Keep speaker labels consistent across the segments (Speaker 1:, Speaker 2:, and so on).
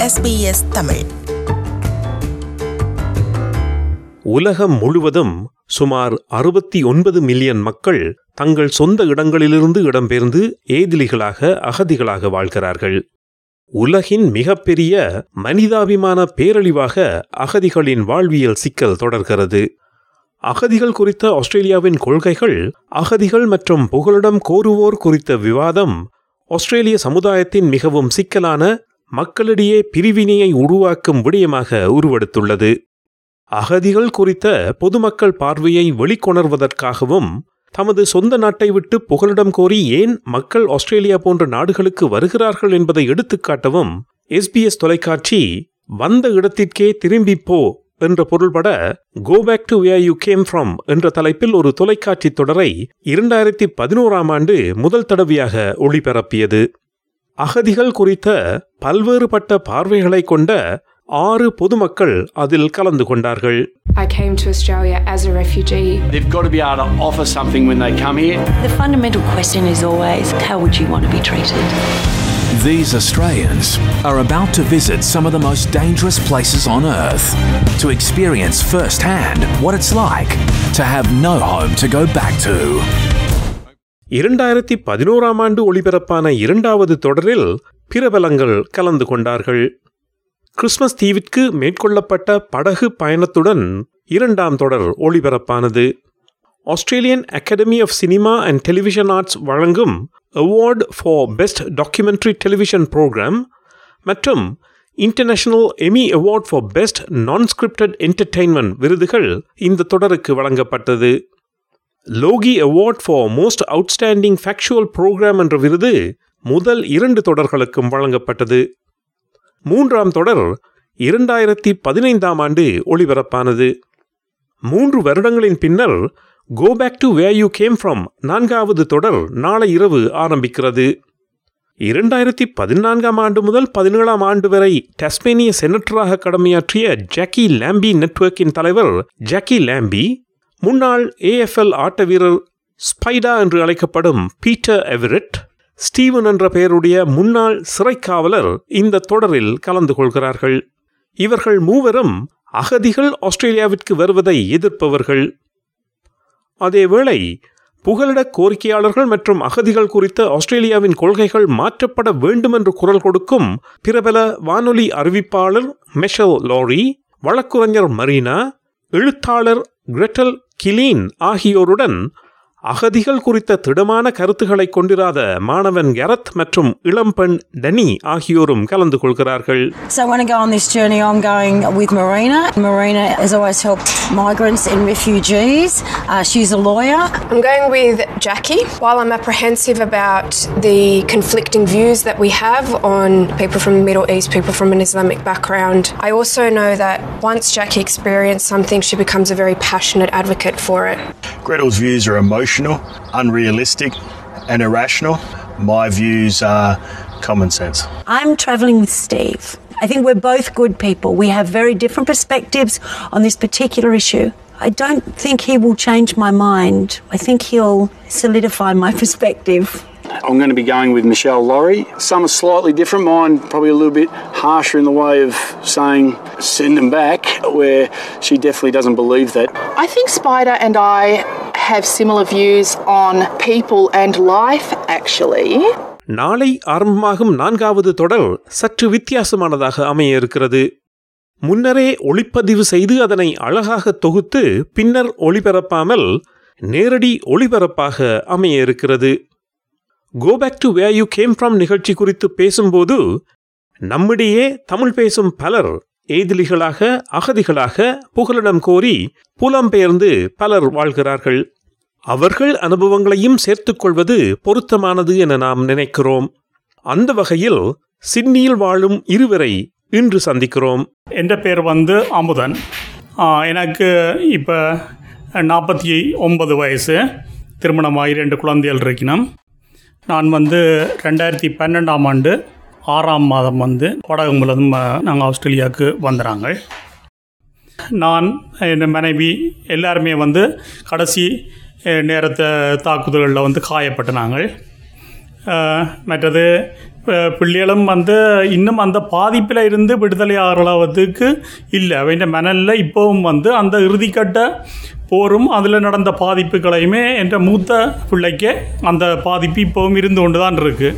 Speaker 1: SBS Tamil
Speaker 2: உலகம் முழுவதும் சுமார் அறுபத்தி ஒன்பது மில்லியன் மக்கள் தங்கள் சொந்த இடங்களிலிருந்து இடம்பெயர்ந்து ஏதிலிகளாக அகதிகளாக வாழ்கிறார்கள் உலகின் மிகப்பெரிய மனிதாபிமான பேரழிவாக அகதிகளின் வாழ்வியல் சிக்கல் தொடர்கிறது அகதிகள் குறித்த ஆஸ்திரேலியாவின் கொள்கைகள் அகதிகள் மற்றும் புகலிடம் கோருவோர் குறித்த விவாதம் ஆஸ்திரேலிய சமுதாயத்தின் மிகவும் சிக்கலான மக்களிடையே பிரிவினையை உருவாக்கும் விடயமாக உருவெடுத்துள்ளது அகதிகள் குறித்த பொதுமக்கள் பார்வையை வெளிக்கொணர்வதற்காகவும் தமது சொந்த நாட்டை விட்டு புகலிடம் கோரி ஏன் மக்கள் ஆஸ்திரேலியா போன்ற நாடுகளுக்கு வருகிறார்கள் என்பதை எடுத்துக்காட்டவும் எஸ்பிஎஸ் தொலைக்காட்சி வந்த இடத்திற்கே திரும்பிப் போ என்ற பொருள்பட go back to where you came from என்ற தலைப்பில் ஒரு தொலைக்காட்சி தொடரை இரண்டாயிரத்தி பதினோராம் ஆண்டு முதல் தடவையாக ஒளிபரப்பியது அகதிகள் குறித்த பல்வேறுபட்ட பார்வைகளை கொண்ட ஆறு பொதுமக்கள் அதில் கலந்து கொண்டார்கள்
Speaker 3: I came to Australia as a refugee.
Speaker 4: They've got to be able to offer something when they come here.
Speaker 5: The fundamental question is always how would you want to be treated?
Speaker 6: These Australians are about to visit some of the most dangerous places on earth to experience firsthand what it's like to have no home to go back to.
Speaker 2: இரண்டாயிரத்தி பதினோராம் ஆண்டு ஒளிபரப்பான இரண்டாவது தொடரில் பிரபலங்கள் கலந்து கொண்டார்கள் Christmas தீவிற்கு மேற்கொள்ளப்பட்ட படகு பயணத்துடன் இரண்டாம் தொடர் ஒளிபரப்பானது Australian Academy of Cinema and Television Arts வழங்கும் award for best documentary television programme மற்றும் International Emmy award for best non scripted entertainment விருதுகள் இந்த தொடருக்கு வழங்கப்பட்டது Logie award for most outstanding factual programme என்ற விருது முதல் இரண்டு தொடர்களுக்கும் வழங்கப்பட்டது மூன்றாம் தொடர் இரண்டாயிரத்தி பதினைந்தாம் ஆண்டு ஒளிபரப்பானது மூன்று வருடங்களின் பின்னர் go back to where you came from நான்காவது தொடர் நாளை இரவு ஆரம்பிக்கிறது இரண்டாயிரத்தி பதினான்காம் ஆண்டு முதல் பதினேழாம் ஆண்டு வரை டஸ்மேனிய செனட்டராக கடமையாற்றிய ஜாக்கி லாம்பி நெட்வொர்க்கின் தலைவர் ஜாக்கி லாம்பி முன்னாள் ஏஎஃப்எல் ஆட்ட வீரர் ஸ்பைடா என்று அழைக்கப்படும் பீட்டர் எவரெட் ஸ்டீவன் என்ற பெயருடைய முன்னாள் சிறைக்காவலர் இந்த தொடரில் கலந்து கொள்கிறார்கள் இவர்கள் மூவரும் அகதிகள் ஆஸ்திரேலியாவிற்கு வருவதை எதிர்ப்பவர்கள் அதேவேளை புகலிட கோரிக்கையாளர்கள் மற்றும் அகதிகள் குறித்த ஆஸ்திரேலியாவின் கொள்கைகள் மாற்றப்பட வேண்டும் என்று குரல் கொடுக்கும் பிரபல வானொலி அறிவிப்பாளர் மெஷல் லாரி வழக்குரைஞர் மரீனா எழுத்தாளர் கிரெட்டல் கிலீன் ஆகியோருடன் அகதிகள் குறித்த திடமான கருத்துக்களை கொண்டிராத மாணவன் கரத் மற்றும் இளம்பெண் டனி ஆகியோரும் கலந்து கொள்கிறார்கள்
Speaker 7: So when I go on this journey, I'm going with Marina. Marina has always helped migrants and refugees. Uh, she's a lawyer.
Speaker 3: I'm going with Jackie. While I'm apprehensive about the conflicting views that we have on people from the Middle East, people from an Islamic background, I also know that once Jackie experienced something, she becomes a very passionate advocate for it.
Speaker 8: Gretel's views are emotional, unrealistic, and irrational. My views are common sense.
Speaker 5: I'm travelling with Steve. I think we're both good people. We have very different perspectives on this particular issue. I don't think he will change my mind. I think he'll solidify my perspective.
Speaker 4: I'm going to be going with Michelle Laurie. Some are slightly different. Mine probably a little bit harsher in the way of saying send them back, where she definitely doesn't believe that.
Speaker 9: I think Spider and I have similar views on people and life, actually.
Speaker 2: நாளை ஆரம்பமாகும் நான்காவது தொடர் சற்று வித்தியாசமானதாக அமைய இருக்கிறது முன்னரே ஒளிப்பதிவு செய்து அதனை அழகாக தொகுத்து பின்னர் ஒளிபரப்பாமல் நேரடி ஒளிபரப்பாக அமைய இருக்கிறது go back to where you came from நிகழ்ச்சி குறித்து பேசும்போது நம்மிடையே தமிழ் பேசும் பலர் ஏதிலிகளாக அகதிகளாக புகலிடம் கோரி புலம்பெயர்ந்து பலர் வாழ்கிறார்கள் அவர்கள் அனுபவங்களையும் சேர்த்துக்கொள்வது பொருத்தமானது என நாம் நினைக்கிறோம் அந்த வகையில் சிட்னியில் வாழும் இருவரை இன்று சந்திக்கிறோம்
Speaker 10: என் பேர் வந்து அமுதன் ஆ, எனக்கு இப்போ நாற்பத்தி ஒன்பது வயசு திருமணமாகி ரெண்டு குழந்தைகள் இருக்கணும் நான் வந்து ரெண்டாயிரத்தி பன்னெண்டாம் ஆண்டு ஆறாம் மாதம் வந்து வடகம்புலதும் நாங்கள் ஆஸ்திரேலியாவுக்கு வந்துறாங்க நான் என் மனைவி எல்லாருமே வந்து கடைசி அஹ், நேரத்தை தாக்குதல்களில் வந்து காயப்பட்டு நாங்கள் அஹ், மற்றது அஹ், பிள்ளைகளும் வந்து இன்னும் அந்த பாதிப்பில் இருந்து விடுதலை ஆகிறளவுக்கு இல்லை அவன் மணலில் இப்போவும் வந்து அந்த இறுதிக்கட்ட போரும் அதில் நடந்த பாதிப்புகளையுமே என்ற மூத்த பிள்ளைக்கு அந்த பாதிப்பு இப்போவும் இருந்து கொண்டு தான் இருக்குது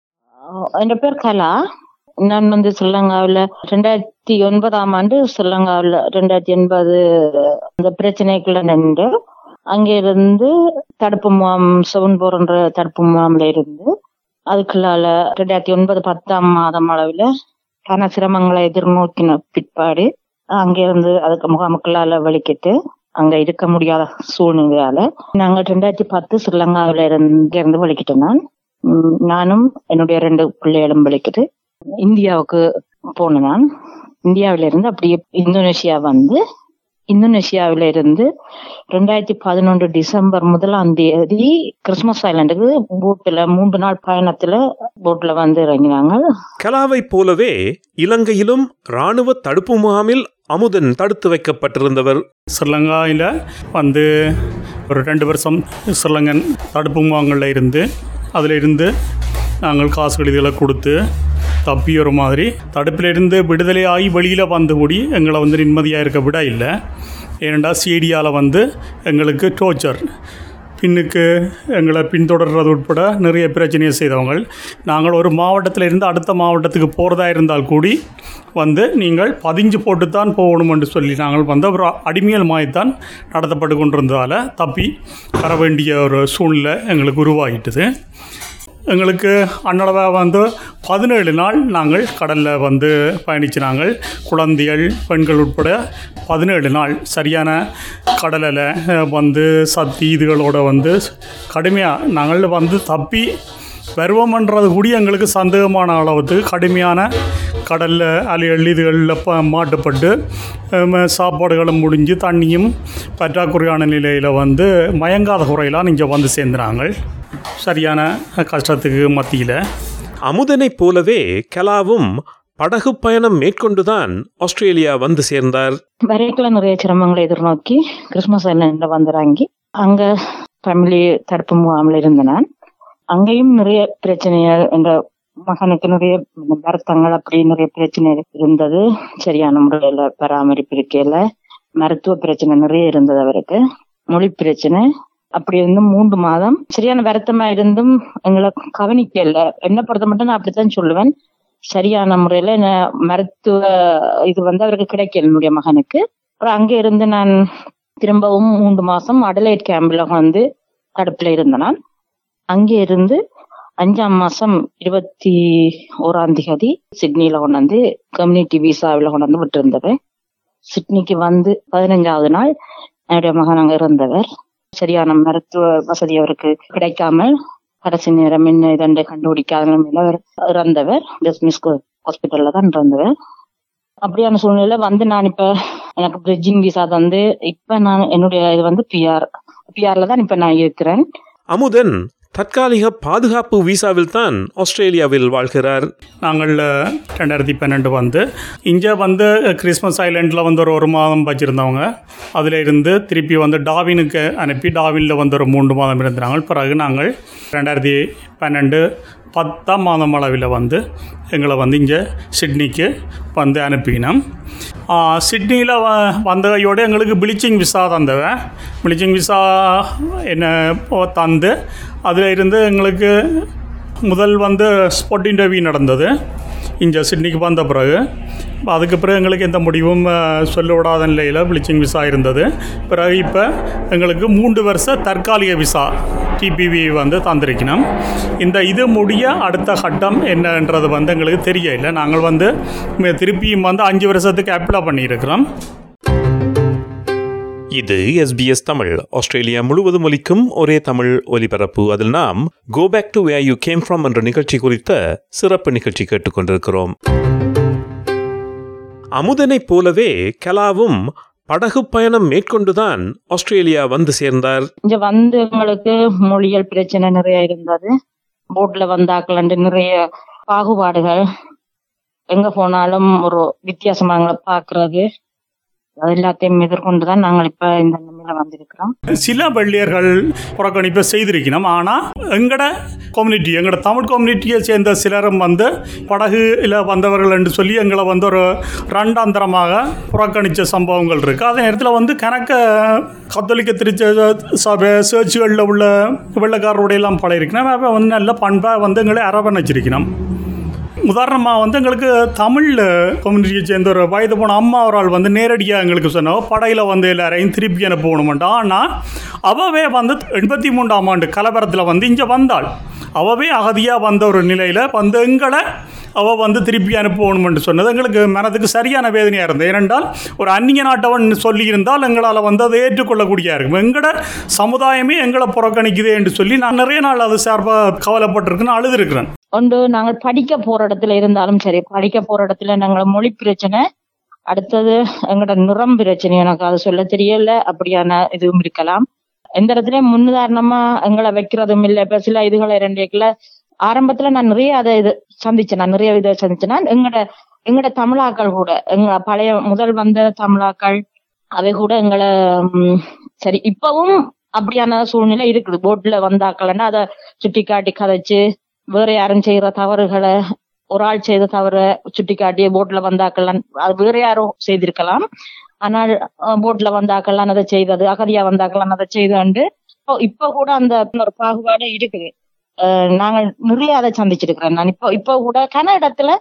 Speaker 1: என் பேர் கலா நான் வந்து ஸ்ரீலங்காவில் ரெண்டாயிரத்தி ஒன்பதாம் ஆண்டு ஸ்ரீலங்காவில் ரெண்டாயிரத்தி எண்பது அந்த பிரச்சனைக்குள்ள நின்று அங்கிருந்து தடுப்பு முகாம் செவன்போர்ன்ற தடுப்பு முகாமில் இருந்து அதுக்குள்ளால ரெண்டாயிரத்தி ஒன்பது பத்தாம் மாதம் அளவில் பல சிரமங்களை எதிர்நோக்கின பிற்பாடு அங்கிருந்து அதுக்கு முகாமுக்குள்ளால வெளிக்கிட்டு அங்க இருக்க முடியாத சூழ்நிலையால நாங்க ரெண்டாயிரத்தி பத்து ஸ்ரீலங்காவில இருந்து இருந்து வெளிக்கிட்டோம் நான் உம், நானும் என்னுடைய ரெண்டு பிள்ளைகளும் வெளிக்கிட்டு இந்தியாவுக்கு போனேன் நான் இந்தியாவில இருந்து அப்படியே இந்தோனேஷியா வந்து இந்தோனேஷியாவில இருந்து ரெண்டாயிரத்தி பதினொன்று டிசம்பர் முதலாம் தேதி கிறிஸ்மஸ் ஐலாண்டுக்கு போட்ல மூன்று நாள் பயணத்துல போட்ல வந்து இறங்கினாங்க
Speaker 2: கலாவைப் போலவே இலங்கையிலும் இராணுவ தடுப்பு முகாமில் அமுதன் தடுத்து வைக்கப்பட்டிருந்தவர்
Speaker 10: ஸ்ரீலங்காவில் வந்து ஒரு ரெண்டு வருஷம் ஸ்ரீலங்கன் தடுப்பு முகாம்களில் இருந்து அதில் இருந்து நாங்கள் காசு கடிதங்களை கொடுத்து தப்பி ஒரு மாதிரி தடுப்பிலிருந்து விடுதலை ஆகி வெளியில் வந்து கூடி எங்களை வந்து நிம்மதியாக இருக்க விட இல்லை ஏனெண்டா சிடியால் வந்து எங்களுக்கு டோர்ச்சர் பின்னுக்கு எங்களை பின்தொடர்றது உட்பட நிறைய பிரச்சனையை செய்தவங்க நாங்கள் ஒரு மாவட்டத்தில் இருந்து அடுத்த மாவட்டத்துக்கு போகிறதா இருந்தால் கூடி வந்து நீங்கள் பதிஞ்சு போட்டு தான் போகணும் என்று சொல்லி நாங்கள் வந்து ஒரு அடிமையல் மாய்த்தான் நடத்தப்பட்டு கொண்டிருந்ததால் தப்பி வர வேண்டிய ஒரு சூழ்நிலை எங்களுக்கு உருவாகிட்டுது எங்களுக்கு அன்னளவாக வந்து பதினேழு நாள் நாங்கள் கடலில் வந்து பயணிச்சு நாங்கள் குழந்தைகள் பெண்கள் உட்பட பதினேழு நாள் சரியான கடலில் அஹ், வந்து சத்தி இதுகளோட வந்து கடுமையாக நாங்கள் வந்து தப்பி வருவோம்ன்றது கூட எங்களுக்கு சந்தேகமான அளவுக்கு கடுமையான கடலில் அலைகள் இதுகளில் ப மாட்டுப்பட்டு ஹம், சாப்பாடுகளும் முடிஞ்சு தண்ணியும் பற்றாக்குறையான நிலையில் வந்து மயங்காத குறையெல்லாம் இங்கே வந்து சேர்ந்துறாங்க சரியான கஷ்டத்துக்கு மத்தியில்
Speaker 2: அமுதனைப் போலவே கலாவும் படகு பயணம் மேற்கொண்டுதான் ஆஸ்திரேலியா வந்து சேர்ந்தார்
Speaker 1: வரைக்குள்ள நிறைய சிரமங்களை எதிர்நோக்கி கிறிஸ்மஸ் ஐலாண்ட்ல வந்துறாங்கி அங்க ஃபேமிலி தடுப்பு முகாமில் இருந்த நான் அங்கேயும் நிறைய பிரச்சனைகள் எங்க மகனுக்கு நிறைய வருத்தங்கள் அப்படி நிறைய பிரச்சனை இருந்தது சரியான முறையில பராமரிப்பு இருக்கையில மருத்துவ பிரச்சனை நிறைய இருந்தது அவருக்கு மொழி பிரச்சனை அப்படி இருந்து மூன்று மாதம் சரியான வருத்தமா இருந்தும் எங்களை கவனிக்கல என்ன பொறுத்த மட்டும் நான் அப்படித்தான் சொல்லுவேன் சரியான முறையில என்ன மருத்துவ இது வந்து அவருக்கு கிடைக்கல என்னுடைய மகனுக்கு அப்புறம் அங்க இருந்து நான் திரும்பவும் மூன்று மாசம் அடலைட் கேம்ப்ல வந்து தடுப்புல இருந்தேன் நான் அங்கே இருந்து அஞ்சாம் மாசம் இருபத்தி ஓராம் தேதி சிட்னில கொண்டாந்து கம்யூனிட்டி விசாவில் கொண்டாந்து விட்டு இருந்தவர் சிட்னிக்கு வந்து பதினஞ்சாவது நாள் என்னுடைய மகன் அங்க இருந்தவர் சரியான மருத்துவ வசதி அவருக்கு கிடைக்காமல் கடைசி நேரம் என்ன இதண்டு கண்டுபிடிக்காத நிலைமையில அவர் இறந்தவர் டிஸ்மிஸ் ஹாஸ்பிட்டல்ல தான் இறந்தவர் அப்படியான சூழ்நிலை வந்து நான் இப்ப எனக்கு பிரிட்ஜிங் விசா தந்து இப்ப நான் என்னுடைய இது வந்து பிஆர் பிஆர்ல தான் இப்ப நான் இருக்கிறேன்
Speaker 2: அமுதன் தற்காலிக பாதுகாப்பு விசாவில் தான் ஆஸ்திரேலியாவில் வாழ்கிறார்
Speaker 10: நாங்கள் அஹ், ரெண்டாயிரத்தி பன்னெண்டு வந்து இங்கே வந்து கிறிஸ்மஸ் ஐலாண்டில் வந்து ஒரு ஒரு மாதம் வச்சுருந்தவங்க அதில் இருந்து திருப்பி வந்து டாவினுக்கு அனுப்பி டாவினில் வந்து ஒரு மூன்று மாதம் இருந்தாங்க பிறகு நாங்கள் ரெண்டாயிரத்தி பன்னெண்டு பத்தாம் மாதம் அளவில் வந்து எங்களை வந்து இங்கே சிட்னிக்கு வந்து அனுப்பினோம் சிட்னியில் வ வந்தவையோடு எங்களுக்கு ப்ளீச்சிங் விசா தந்தவன் ப்ளீச்சிங் விசா என்ன ஓ தந்து அதில் இருந்து எங்களுக்கு முதல் வந்து ஸ்பாட் இன்டர்வியூ நடந்தது இங்கே சிட்னிக்கு வந்த பிறகு அதுக்கு பிறகு எங்களுக்கு எந்த முடிவும் அஹ், சொல்ல விடாத நிலையில் ப்ளீச்சிங் விசா இருந்தது பிறகு இப்போ எங்களுக்கு மூன்று வருஷ தற்காலிக விசா டிபிவி வந்து தந்திருக்கணும் இந்த இது முடிய அடுத்த கட்டம் என்னன்றது வந்து எங்களுக்கு தெரியல நாங்கள் வந்து ம- திருப்பியும் வந்து அஞ்சு வருஷத்துக்கு அப்ளை பண்ணியிருக்கிறோம்
Speaker 2: இது எஸ்பிஎஸ் தமிழ் ஆஸ்திரேலியா முழுவதும் ஒலிக்கும் ஒரே தமிழ் ஒலிபரப்பு அதில் நாம் go back to where you came from என்ற நிகழ்ச்சி குறித்த சிறப்பு நிகழ்ச்சி கேட்டுக்கொண்டிருக்கிறோம் அமுதனைப் போலவே கலாவும் படகு பயணம் மேற்கொண்டுதான் ஆஸ்திரேலியா வந்து சேர்ந்தார்
Speaker 1: இங்க வந்து எங்களுக்கு மொழியல் பிரச்சனை நிறைய இருந்தது போட்ல வந்தாக்கலண்டு நிறைய பாகுபாடுகள் எங்க போனாலும் ஒரு வித்தியாசமா எங்களை பாக்குறது அது எல்லாத்தையும் எதிர்கொண்டுதான் நாங்கள் இப்ப இந்த ஃபேமிலியில வந்திருக்கிறோம்
Speaker 10: சில வெள்ளையர்கள் புறக்கணிப்பை செய்திருக்கணும் ஆனால் எங்கட கம்யூனிட்டி எங்கட தமிழ் கம்யூனிட்டியை சேர்ந்த சிலரும் வந்து படகுல வந்தவர்கள் என்று சொல்லி எங்களை வந்து ஒரு ரெண்டாந்தரமாக புறக்கணித்த சம்பவங்கள் இருக்குது அதே நேரத்தில் வந்து கணக்க கத்தோலிக்க திருச்ச சபை சேர்ச்சுகளில் உள்ள வெள்ளைக்காரருடைய எல்லாம் பழகிருக்கணும் அப்போ வந்து நல்ல பண்பாக வந்து எங்களை அரவணைச்சிருக்கணும் உதாரணமாக வந்து எங்களுக்கு தமிழ் கம்யூனிட்டியை சேர்ந்த ஒரு வயது போன அம்மா ஒரு ஆள் வந்து நேரடியாக எங்களுக்கு சொன்னோம் படையில் வந்து எல்லாரையும் திருப்பி அனுப்பணுமெண்டா ஆனால் அவவே வந்து எண்பத்தி மூன்றாம் ஆண்டு கலவரத்தில் வந்து இங்கே வந்தாள் அவவே அகதியாக வந்த ஒரு நிலையில் வந்து எங்களை அவள் வந்து திருப்பி அனுப்பணுமென்று சொன்னது எங்களுக்கு மனதுக்கு சரியான வேதனையாக இருந்தது ஏனென்றால் ஒரு அந்நிய நாட்டவன் சொல்லியிருந்தால் எங்களால் வந்து அதை ஏற்றுக்கொள்ளக்கூடியா இருக்கும் எங்களோட சமுதாயமே எங்களை புறக்கணிக்குதே என்று சொல்லி நான் நிறைய நாள் அது சார்பாக கவலைப்பட்டிருக்குன்னு அழுதுருக்கிறேன்
Speaker 1: ஒன்று நாங்கள் படிக்க போற இடத்துல இருந்தாலும் சரி படிக்க போற இடத்துல நாங்கள் மொழி பிரச்சனை அடுத்தது எங்களோட நிறம் பிரச்சனை எனக்கு அது சொல்ல தெரியல அப்படியான இதுவும் இருக்கலாம் எந்த இடத்துல முன்னுதாரணமா எங்களை வைக்கிறதும் இல்லை இப்ப சில இதுகளை ரெண்டு ஆரம்பத்துல நான் நிறைய அதை இது சந்திச்சேன் நான் நிறைய இதை சந்திச்சேன் நான் எங்களோட எங்களோட தமிழாக்கள் கூட எங்க பழைய முதல் வந்த தமிழாக்கள் அவை கூட எங்களை ம், சரி இப்பவும் அப்படியான சூழ்நிலை இருக்குது போட்ல வந்தாக்கள்னா அதை சுட்டி காட்டி கதைச்சு வேற யாரும் செய்யற தவறுகளை ஒரு ஆள் செய்த தவற சுட்டி காட்டி போட்ல வந்தாக்கள்லாம் அது வேற யாரும் செய்திருக்கலாம் ஆனால் போட்ல வந்தாக்கள்லாம் அதை செய்தது அகதியா வந்தாக்கள்லாம் அதை செய்தாண்டு இப்போ இப்ப கூட அந்த ஒரு பாகுபாடு இருக்குது அஹ் நாங்கள் நிறைய அதை சந்திச்சிருக்கிறேன் நான் இப்போ இப்போ கூட கன இடத்துல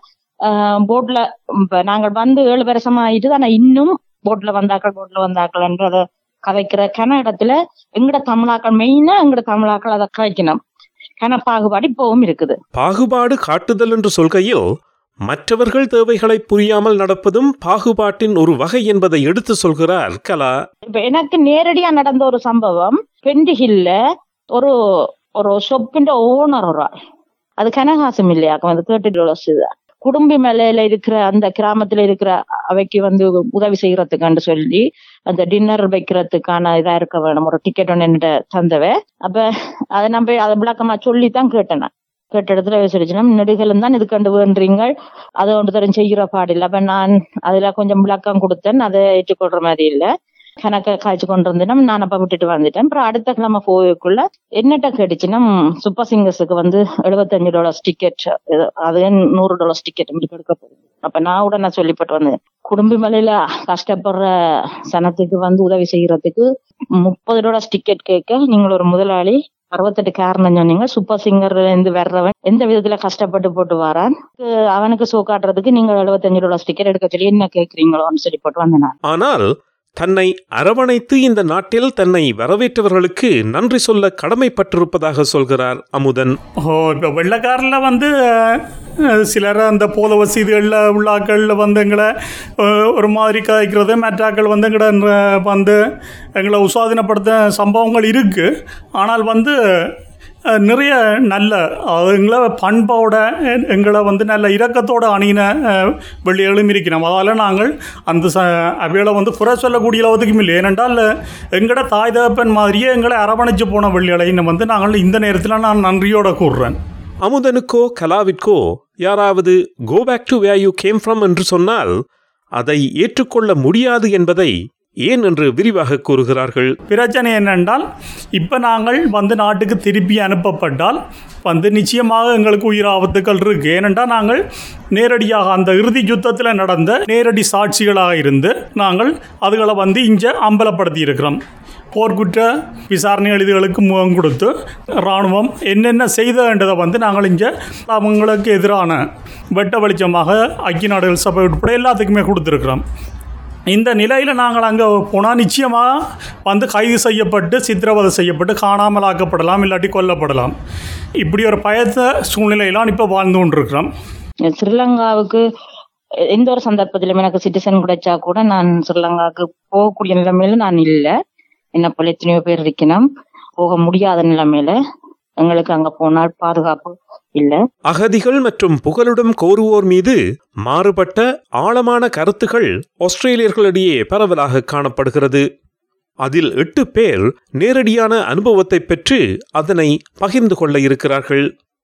Speaker 1: போட்ல இப்ப நாங்கள் வந்து ஏழு வருஷமா ஆயிட்டு ஆனா இன்னும் போட்ல வந்தாக்கள் போட்ல வந்தாக்கள்ன்றத கதைக்கிற கன இடத்துல எங்கட தமிழாக்கள் மெயினா எங்கட தமிழாக்கள் அதை கதைக்கணும் கன பாகுபாடு இப்பவும் இருக்குது
Speaker 2: பாகுபாடு காட்டுதல் என்று சொல்கையில் மற்றவர்கள் தேவைகளை புரியாமல் நடப்பதும் பாகுபாட்டின் ஒரு வகை என்பதை எடுத்து சொல்கிறார் கலா
Speaker 1: இப்ப எனக்கு நேரடியா நடந்த ஒரு சம்பவம் பெண்டிஹில்ல ஒரு ஒரு ஷொப்பின் ஓனர் ஒரு ஆள் அது கனகாசம் இல்லையாக்கும் அது தேர்ட்டி டாலர்ஸ் குடும்பி மலையில இருக்கிற அந்த கிராமத்துல இருக்கிற அவைக்கு வந்து உதவி செய்யறதுக்கான்னு சொல்லி அந்த டின்னர் வைக்கிறதுக்கான இதா இருக்க வேணும் ஒரு டிக்கெட் ஒன்று என்கிட்ட தந்தவ அப்ப அதை நம்ம அதை விளக்கமா சொல்லி தான் கேட்டேன் நான். கேட்ட இடத்துல விசாரிச்சுனா நெடுகளும் தான் இது கண்டு வேண்டுறீங்க அதை ஒன்று தரம் செய்கிற பாடில்லை அப்ப நான் அதுல கொஞ்சம் விளக்கம் கொடுத்தேன் அதை ஏற்றுக்கொள்ற மாதிரி இல்லை கணக்க காய்ச்சி கொண்டு இருந்தேன் நான் அப்ப விட்டுட்டு வந்துட்டேன் அப்புறம் அடுத்த கிழமை போகக்குள்ள என்னட்ட கேட்டுச்சுன்னா சூப்பர் சிங்கர்ஸுக்கு வந்து எழுபத்தஞ்சு டாலர்ஸ் டிக்கெட் அது நூறு டாலர்ஸ் டிக்கெட் எடுக்க போகுது அப்ப நான் உடனே சொல்லிப்பட்டு வந்தேன் குடும்ப மலையில கஷ்டப்படுற சனத்துக்கு வந்து உதவி செய்யறதுக்கு முப்பது டாலர்ஸ் டிக்கெட் கேட்க நீங்கள் ஒரு முதலாளி அறுபத்தெட்டு காரணம் சொன்னீங்க சூப்பர் சிங்கர்ல இருந்து வர்றவன் எந்த விதத்துல கஷ்டப்பட்டு போட்டு வரான் அஹ் அவனுக்கு சோ காட்டுறதுக்கு நீங்க எழுபத்தஞ்சு டாலர்ஸ் டிக்கெட் எடுக்க சொல்லி என்ன கேக்குறீங்களோன்னு சொல்லி போட்டு வந்தேன் நான்.
Speaker 2: ஆனால் தன்னை அரவணைத்து இந்த நாட்டில் தன்னை வரவேற்றவர்களுக்கு நன்றி சொல்ல கடமைப்பட்டிருப்பதாக சொல்கிறார் அமுதன்
Speaker 10: ஓ இப்போ வெள்ளைக்காரில் வந்து அஹ், சிலர் அந்த போத வசதிகளில் உள்ளாக்களில் வந்து எங்களை அஹ், ஒரு மாதிரி கதைக்கிறது மற்றாக்கள் வந்து எங்களை ந- வந்து எங்களை உசாதனப்படுத்த சம்பவங்கள் இருக்குது ஆனால் வந்து அஹ், நிறைய நல்ல அஹ், எங்களை பண்போட எ- எங்களை வந்து நல்ல இரக்கத்தோட அணியின அஹ், வெள்ளிகளும் இருக்கிறோம் அதால் நாங்கள் அந்த ச அவைகளை வந்து குறை சொல்லக்கூடிய அளவுக்கும் இல்லை ஏனென்றால் எங்களோட தாய் தகப்பன் மாதிரியே எங்களை அரவணைச்சு போன வெள்ளிகளை வந்து நாங்கள் இந்த நேரத்தில் நான் நன்றியோட கூறுறேன்
Speaker 2: அமுதனுக்கோ கலாவிற்கோ யாராவது go back to where you came from என்று சொன்னால் அதை ஏற்றுக்கொள்ள முடியாது என்பதை ஏன் என்று விரிவாக கூறுகிறார்கள்
Speaker 10: பிரச்சனை என்னென்றால் இப்போ நாங்கள் வந்து நாட்டுக்கு திருப்பி அனுப்பப்பட்டால் வந்து நிச்சயமாக எங்களுக்கு உயிர் ஆபத்துக்கள் இருக்குது ஏனென்றால் நாங்கள் நேரடியாக அந்த இறுதி யுத்தத்தில் நடந்த நேரடி சாட்சிகளாக இருந்து நாங்கள் அதுகளை வந்து இங்கே அம்பலப்படுத்தி இருக்கிறோம் போர்க்குற்ற விசாரணை எழுதிகளுக்கு முகம் கொடுத்து இராணுவம் என்னென்ன செய்தன்றதை வந்து நாங்கள் இங்கே அவங்களுக்கு எதிரான வெட்ட வெளிச்சமாக ஐக்கிய நாடுகள் சபை உட்பட எல்லாத்துக்குமே கொடுத்துருக்குறோம் இந்த நிலையில் நாங்கள் அங்கே போனால் நிச்சயமாக வந்து கைது செய்யப்பட்டு சித்திரவதை செய்யப்பட்டு காணாமல் ஆக்கப்படலாம் இல்லாட்டி கொல்லப்படலாம் இப்படி ஒரு பயத்த சூழ்நிலையெல்லாம் இப்போ வாழ்ந்து கொண்டிருக்கிறோம்
Speaker 1: ஸ்ரீலங்காவுக்கு எந்த ஒரு சந்தர்ப்பத்திலும் எனக்கு சிட்டிசன் கிடைச்சா கூட நான் ஸ்ரீலங்காவுக்கு போகக்கூடிய நிலைமையில நான் இல்லை என்ன போல எத்தனையோ பேர் இருக்கணும் போக முடியாத நிலைமையில எங்களுக்கு அங்க போனால் பாதுகாப்பு இல்லை
Speaker 2: அகதிகள் மற்றும் புகலிடம் கோருவோர் மீது மாறுபட்ட ஆழமான கருத்துகள் ஆஸ்திரேலியர்களிடையே பரவலாக காணப்படுகிறது அதில் எட்டு பேர் நேரடியான அனுபவத்தை பெற்று அதனை பகிர்ந்து கொள்ள இருக்கிறார்கள்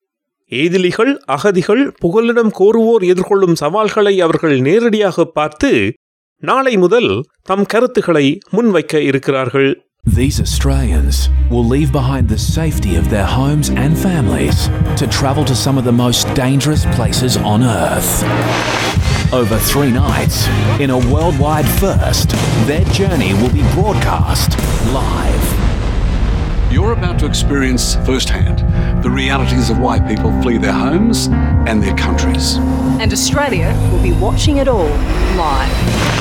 Speaker 2: ஏதிலிகள் அகதிகள் புகலிடம் கோருவோர் எதிர்கொள்ளும் சவால்களை அவர்கள் நேரடியாக பார்த்து நாளை முதல் தம் கருத்துக்களை முன்வைக்க இருக்கிறார்கள்
Speaker 6: These Australians will leave behind the safety of their homes and families to travel to some of the most dangerous places on earth. Over three nights, in a worldwide first, their journey will be broadcast live.
Speaker 11: You're about to experience firsthand the realities of why people flee their homes and their countries.
Speaker 12: And Australia will be watching it all live.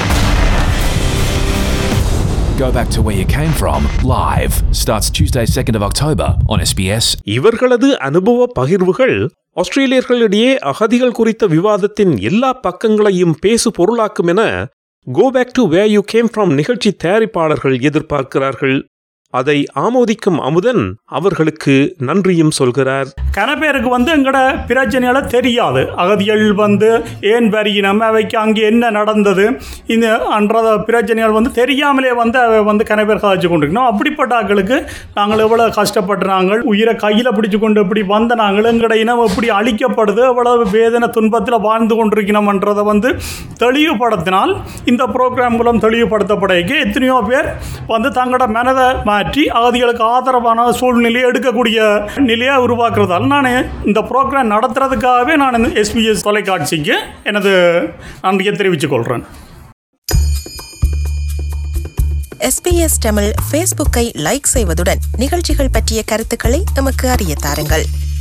Speaker 6: Go back to where you came from live. Starts Tuesday, 2nd of October on SBS.
Speaker 2: இவர்களது அனுபவ பகிர்வுகள் ஆஸ்திரேலியர்களிடையே அகதிகள் குறித்த விவாதத்தின் எல்லா பக்கங்களையும் பேசு பொருளாக்கும் என go back to where you came from நிகழ்ச்சி தயாரிப்பாளர்கள் எதிர்பார்க்கிறார்கள் அதை ஆமோதிக்கும் அமுதன் அவர்களுக்கு நன்றியும் சொல்கிறார்
Speaker 10: கன பேருக்கு வந்து எங்கட பிரச்சனையால தெரியாது அகதிகள் வந்து ஏன் வரியினம் அவைக்கு அங்கே என்ன நடந்தது இந்த அன்றத பிரச்சனைகள் வந்து தெரியாமலே வந்து அவை வந்து கன பேர் கதைச்சு கொண்டிருக்கணும் அப்படிப்பட்ட ஆட்களுக்கு நாங்கள் எவ்வளோ கஷ்டப்படுறாங்க உயிரை கையில் பிடிச்சு கொண்டு இப்படி வந்த நாங்கள் எங்கட இனம் எப்படி அழிக்கப்படுது எவ்வளவு வேதனை துன்பத்தில் வாழ்ந்து கொண்டிருக்கணும்ன்றதை வந்து தெளிவுபடுத்தினால் இந்த ப்ரோக்ராம் மூலம் தெளிவுபடுத்தப்படைக்கு எத்தனையோ பேர் வந்து தங்களோட மனதை மாற்றி அகதிகளுக்கு ஆதரவான சூழ்நிலையை எடுக்கக்கூடிய நிலையை உருவாக்குறதால் நான் இந்த ப்ரோக்ராம் நடத்துறதுக்காகவே நான் இந்த எஸ்பிஎஸ் தொலைக்காட்சிக்கு எனது நன்றியை தெரிவித்துக் கொள்கிறேன்
Speaker 13: எஸ்பிஎஸ் தமிழ் ஃபேஸ்புக்கை லைக் செய்வதுடன் நிகழ்ச்சிகள் பற்றிய கருத்துக்களை எமக்கு அறிய தாருங்கள்